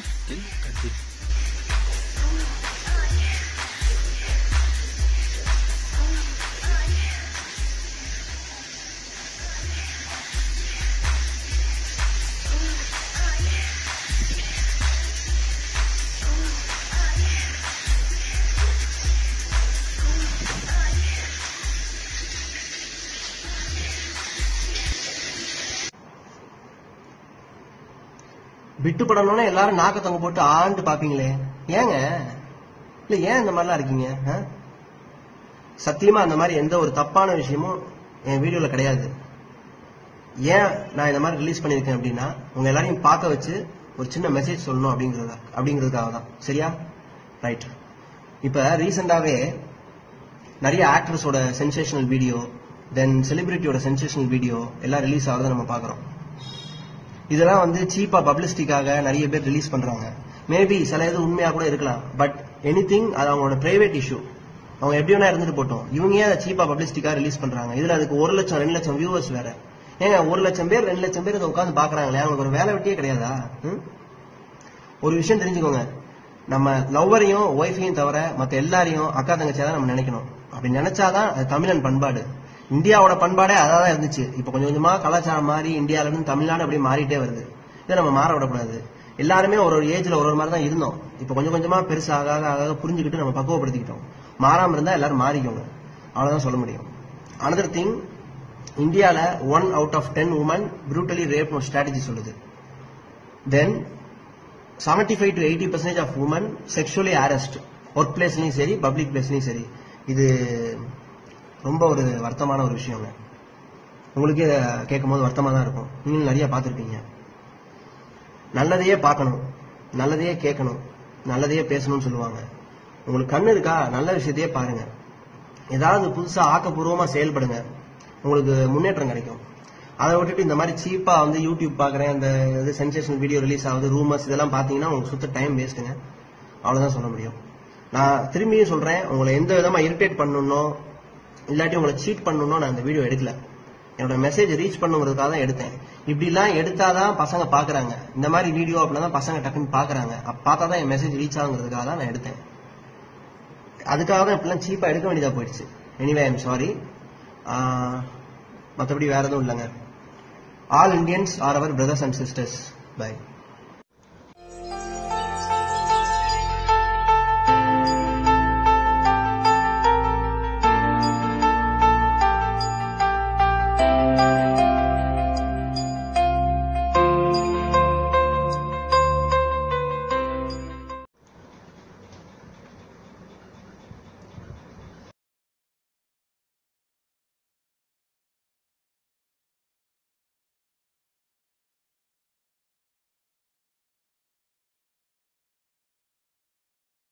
விட்டு படணும்னா எல்லாரும் நாக்க தொங்க போட்டு ஆண்டு பாப்பீங்களே ஏங்க இல்ல ஏன் இந்த மாதிரிலாம் இருக்கீங்க ஆ? சத்தியமா அந்த மாதிரி எந்த ஒரு தப்பான விஷயமும் என் வீடியோல கிடையாது ஏன் நான் இந்த மாதிரி ரிலீஸ் பண்ணியிருக்கேன் அப்படின்னா உங்க எல்லாரையும் பார்க்க வச்சு ஒரு சின்ன மெசேஜ் சொல்லணும் அப்படிங்கறதா அப்படிங்கிறதுக்காக தான் சரியா ரைட் இப்ப ரீசெண்டாவே நிறைய ஆக்டர்ஸோட சென்சேஷனல் வீடியோ தென் செலிபிரிட்டியோட சென்சேஷனல் வீடியோ எல்லாம் ரிலீஸ் ஆகுறத நம்ம பார்க்கறோம் இதெல்லாம் வந்து சீப்பா பப்ளிசிட்டிக்காக நிறைய பேர் ரிலீஸ் பண்றாங்க மேபி சில இது உண்மையா கூட இருக்கலாம் பட் எனி திங் அது அவங்களோட பிரைவேட் இஷ்யூ அவங்க எப்படி வேணா இருந்துட்டு போட்டோம் இவங்க ஏன் சீப்பா பப்ளிசிட்டிக்காக ரிலீஸ் பண்றாங்க இதுல அதுக்கு ஒரு லட்சம் ரெண்டு லட்சம் வியூவர்ஸ் வேற ஏங்க ஒரு லட்சம் பேர் ரெண்டு லட்சம் பேர் இதை உட்காந்து பாக்குறாங்களே அவங்களுக்கு ஒரு வேலை வெட்டியே கிடையாதா ம்? ஒரு விஷயம் தெரிஞ்சுக்கோங்க நம்ம லவ்வரையும் ஒய்ஃபையும் தவிர மத்த எல்லாரையும் அக்கா தங்கச்சியா தான் நம்ம நினைக்கணும் அப்படி நினைச்சாதான் அது தமிழன் பண்பாடு இந்தியாவோட பண்பாடே அதான் தான் இருந்துச்சு இப்ப கொஞ்சம் கொஞ்சமா கலாச்சாரம் மாறி இந்தியால இருந்து தமிழ்நாடு அப்படியே மாறிட்டே வருது இதை நம்ம மாற விடக்கூடாது எல்லாருமே ஒரு ஒரு ஏஜ்ல ஒரு ஒரு மாதிரி தான் இருந்தோம் இப்ப கொஞ்சம் கொஞ்சமா பெருசு ஆக ஆக ஆக புரிஞ்சுக்கிட்டு நம்ம பக்குவப்படுத்திக்கிட்டோம் மாறாம இருந்தா எல்லாரும் மாறிக்கோங்க அவ்வளவுதான் சொல்ல முடியும் அனதர் திங் இந்தியால one out of ten women brutally rape strategy சொல்லுது then 75 five to eighty percentage of women sexually harassed work பிளேஸ்லயும் சரி பப்ளிக் பிளேஸ்லயும் சரி இது ரொம்ப ஒரு வருத்தமான ஒரு விஷயங்க உங்களுக்கே கேட்கும் போது வருத்தமா தான் இருக்கும் நீங்களும் நிறைய பார்த்துருப்பீங்க நல்லதையே பார்க்கணும் நல்லதையே கேட்கணும் நல்லதையே பேசணும்னு சொல்லுவாங்க உங்களுக்கு கண்ணு இருக்கா நல்ல விஷயத்தையே பாருங்க ஏதாவது புதுசா ஆக்கப்பூர்வமா செயல்படுங்க உங்களுக்கு முன்னேற்றம் கிடைக்கும் அதை விட்டுட்டு இந்த மாதிரி சீப்பா வந்து யூடியூப் பாக்குறேன் இந்த இது சென்சேஷனல் வீடியோ ரிலீஸ் ஆகுது ரூமர்ஸ் இதெல்லாம் பாத்தீங்கன்னா உங்களுக்கு சுத்த டைம் வேஸ்ட்டுங்க அவ்வளவுதான் சொல்ல முடியும் நான் திரும்பியும் சொல்றேன் உங்களை எந்த விதமா இரிட்டேட் பண்ணணும் இல்லாட்டி உங்களை சீட் பண்ணணும் நான் இந்த வீடியோ எடுக்கல என்னோட மெசேஜ் ரீச் பண்ணுங்கிறதுக்காக தான் எடுத்தேன் இப்படிலாம் எடுத்தாதான் பசங்க பாக்குறாங்க இந்த மாதிரி வீடியோ அப்படின்னா தான் பசங்க டக்குன்னு பாக்குறாங்க அப்ப பார்த்தா தான் என் மெசேஜ் ரீச் ஆகுங்கிறதுக்காக தான் நான் எடுத்தேன் அதுக்காக தான் இப்பெல்லாம் சீப்பா எடுக்க வேண்டியதா போயிடுச்சு எனிவே ஐம் சாரி மற்றபடி வேற எதுவும் இல்லைங்க all Indians are our brothers and sisters by